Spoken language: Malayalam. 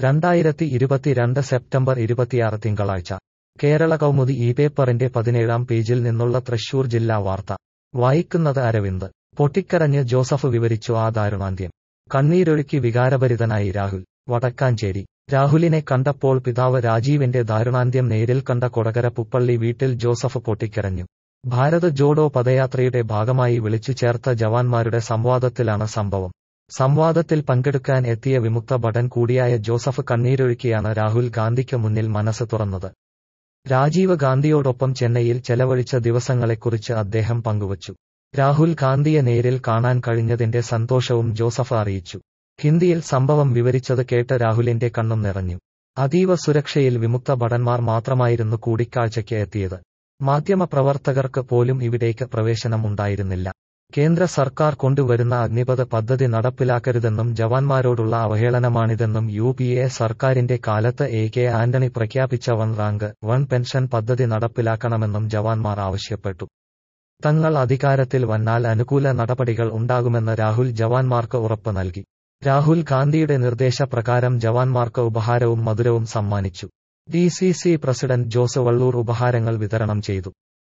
രണ്ടായിരത്തി ഇരുപത്തിരണ്ട് സെപ്റ്റംബർ ഇരുപത്തിയാറ് തിങ്കളാഴ്ച കേരള കൗമുദി ഈ പേപ്പറിന്റെ പതിനേഴാം പേജിൽ നിന്നുള്ള തൃശൂർ ജില്ലാ വാർത്ത വായിക്കുന്നത് അരവിന്ദ് പൊട്ടിക്കരഞ്ഞ് ജോസഫ് വിവരിച്ചു ആ ദാരുണാന്ത്യം കണ്ണീരൊഴുക്കി വികാരഭരിതനായി രാഹുൽ വടക്കാഞ്ചേരി രാഹുലിനെ കണ്ടപ്പോൾ പിതാവ് രാജീവിന്റെ ദാരുണാന്ത്യം നേരിൽ കണ്ട കൊടകര പുപ്പള്ളി വീട്ടിൽ ജോസഫ് പൊട്ടിക്കരഞ്ഞു ഭാരത് ജോഡോ പദയാത്രയുടെ ഭാഗമായി വിളിച്ചു ചേർത്ത ജവാന്മാരുടെ സംവാദത്തിലാണ് സംഭവം സംവാദത്തിൽ പങ്കെടുക്കാൻ എത്തിയ വിമുക്ത ഭടൻ കൂടിയായ ജോസഫ് കണ്ണീരൊഴുക്കിയാണ് രാഹുൽ ഗാന്ധിക്ക് മുന്നിൽ മനസ്സ് തുറന്നത് രാജീവ് ഗാന്ധിയോടൊപ്പം ചെന്നൈയിൽ ചെലവഴിച്ച ദിവസങ്ങളെക്കുറിച്ച് അദ്ദേഹം പങ്കുവച്ചു രാഹുൽ ഗാന്ധിയെ നേരിൽ കാണാൻ കഴിഞ്ഞതിന്റെ സന്തോഷവും ജോസഫ് അറിയിച്ചു ഹിന്ദിയിൽ സംഭവം വിവരിച്ചത് കേട്ട് രാഹുലിന്റെ കണ്ണും നിറഞ്ഞു അതീവ സുരക്ഷയിൽ വിമുക്ത ഭടന്മാർ മാത്രമായിരുന്നു കൂടിക്കാഴ്ചയ്ക്ക് എത്തിയത് മാധ്യമപ്രവർത്തകർക്ക് പോലും ഇവിടേക്ക് പ്രവേശനം ഉണ്ടായിരുന്നില്ല കേന്ദ്ര സർക്കാർ കൊണ്ടുവരുന്ന അഗ്നിപഥ പദ്ധതി നടപ്പിലാക്കരുതെന്നും ജവാന്മാരോടുള്ള അവഹേളനമാണിതെന്നും യു പി എ സർക്കാരിന്റെ കാലത്ത് എ കെ ആന്റണി പ്രഖ്യാപിച്ച വൺ റാങ്ക് വൺ പെൻഷൻ പദ്ധതി നടപ്പിലാക്കണമെന്നും ജവാന്മാർ ആവശ്യപ്പെട്ടു തങ്ങൾ അധികാരത്തിൽ വന്നാൽ അനുകൂല നടപടികൾ ഉണ്ടാകുമെന്ന് രാഹുൽ ജവാന്മാർക്ക് ഉറപ്പ് നൽകി രാഹുൽ ഗാന്ധിയുടെ നിർദ്ദേശപ്രകാരം ജവാന്മാർക്ക് ഉപഹാരവും മധുരവും സമ്മാനിച്ചു D C C president Jose Vallur ഉപഹാരങ്ങൾ വിതരണം ചെയ്തു